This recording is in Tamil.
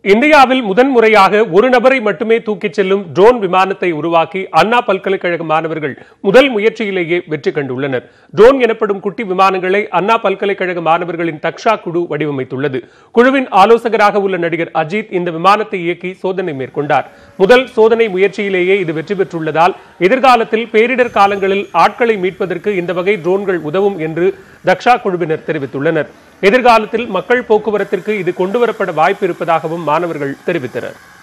இந்தியாவில் முதன்முறையாக ஒரு நபரை மட்டுமே தூக்கிச் செல்லும் ட்ரோன் விமானத்தை உருவாக்கி அண்ணா பல்கலைக்கழக மாணவர்கள் முதல் முயற்சியிலேயே வெற்றி கண்டுள்ளனர் ட்ரோன் எனப்படும் குட்டி விமானங்களை அண்ணா பல்கலைக்கழக மாணவர்களின் தக்ஷா குழு வடிவமைத்துள்ளது குழுவின் ஆலோசகராக உள்ள நடிகர் அஜித் இந்த விமானத்தை இயக்கி சோதனை மேற்கொண்டார் முதல் சோதனை முயற்சியிலேயே இது வெற்றி பெற்றுள்ளதால் எதிர்காலத்தில் பேரிடர் காலங்களில் ஆட்களை மீட்பதற்கு இந்த வகை ட்ரோன்கள் உதவும் என்று தக்ஷா குழுவினர் தெரிவித்துள்ளனர் எதிர்காலத்தில் மக்கள் போக்குவரத்திற்கு இது கொண்டுவரப்பட வாய்ப்பு இருப்பதாகவும் மாணவர்கள் தெரிவித்தனர்